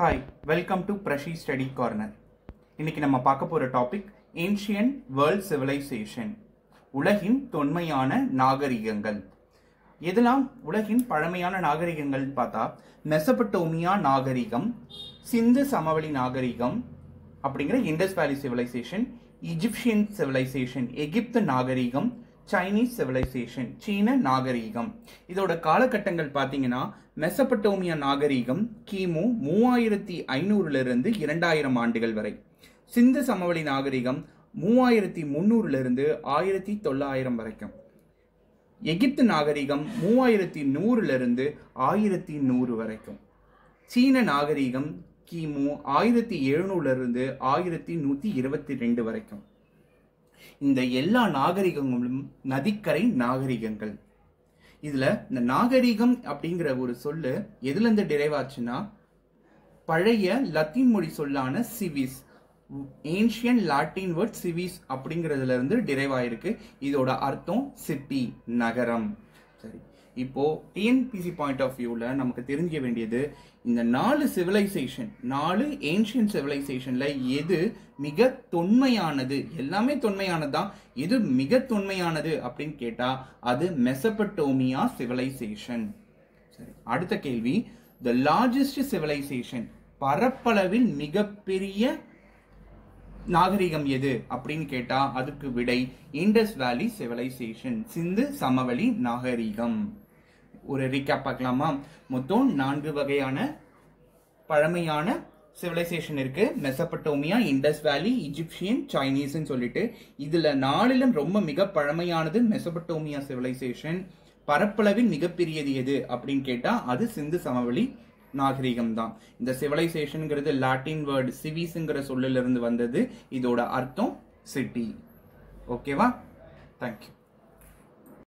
hi welcome to பிரஷி study corner இன்னைக்கு நம்ம பார்க்க போற டாபிக் ஏன்ஷியன் வேர்ல்ட் சிவிலைசேஷன் உலகின் தொன்மையான நாகரிகங்கள் எதெல்லாம் உலகின் பழமையான நாகரிகங்கள் பார்த்தா மெசபட்டோமியா நாகரிகம் சிந்து சமவெளி நாகரிகம் அப்படிங்கிற இண்டஸ் வேலி சிவிலைசேஷன் இஜிப்சியன் சிவிலைசேஷன் எகிப்து நாகரிகம் சைனீஸ் சிவிலைசேஷன் சீன நாகரிகம் இதோட காலகட்டங்கள் பார்த்தீங்கன்னா மெசபட்டோமியா நாகரிகம் கிமு மூவாயிரத்தி ஐநூறுல இருந்து இரண்டாயிரம் ஆண்டுகள் வரை சிந்து சமவெளி நாகரிகம் மூவாயிரத்தி முந்நூறுல இருந்து ஆயிரத்தி தொள்ளாயிரம் வரைக்கும் எகிப்து நாகரிகம் மூவாயிரத்தி நூறுல இருந்து ஆயிரத்தி நூறு வரைக்கும் சீன நாகரிகம் கிமு ஆயிரத்தி எழுநூறுல இருந்து ஆயிரத்தி நூத்தி இருபத்தி ரெண்டு வரைக்கும் இந்த எல்லா நாகரிகங்களும் நதிக்கரை நாகரிகங்கள் இதுல இந்த நாகரிகம் அப்படிங்கிற ஒரு சொல்லு எதுல இருந்து டிரைவ் ஆச்சுன்னா பழைய லத்தீன் மொழி சொல்லான சிவிஸ் ஏன்ஷியன் லாட்டின் வேர்ட் சிவிஸ் அப்படிங்கிறதுல இருந்து டிரைவ் ஆயிருக்கு இதோட அர்த்தம் சிட்டி நகரம் சரி இப்போ டிஎன்பிசி பாயிண்ட் ஆஃப் வியூல நமக்கு தெரிஞ்சுக்க வேண்டியது இந்த நாலு சிவிலைசேஷன் நாலு ஏன்ஷியன் சிவிலைசேஷன்ல எது மிக தொன்மையானது எல்லாமே தொன்மையானது தான் எது மிக தொன்மையானது அப்படின்னு கேட்டா அது மெசபட்டோமியா சிவிலைசேஷன் சரி அடுத்த கேள்வி த லார்ஜஸ்ட் சிவிலைசேஷன் பரப்பளவில் மிகப்பெரிய நாகரிகம் எது அப்படின்னு கேட்டா அதுக்கு விடை இண்டஸ் வேலி சிவிலைசேஷன் சிந்து சமவெளி நாகரிகம் ஒரு ரீகேப் பார்க்கலாமா மொத்தம் நான்கு வகையான பழமையான சிவிலைசேஷன் இருக்கு மெசபட்டோமியா இண்டஸ் வேலி இஜிப்சியன் சைனீஸ்னு சொல்லிட்டு இதுல நாளிலும் ரொம்ப மிக பழமையானது மெசபட்டோமியா சிவிலைசேஷன் பரப்பளவில் மிகப்பெரியது எது அப்படின்னு கேட்டா அது சிந்து சமவெளி நாகரிகம் தான் இந்த சிவிலைசேஷன்ங்கிறது லாட்டின் வேர்டு சிவிஸ்ங்கிற சொல்லிலிருந்து வந்தது இதோட அர்த்தம் சிட்டி ஓகேவா தேங்க்யூ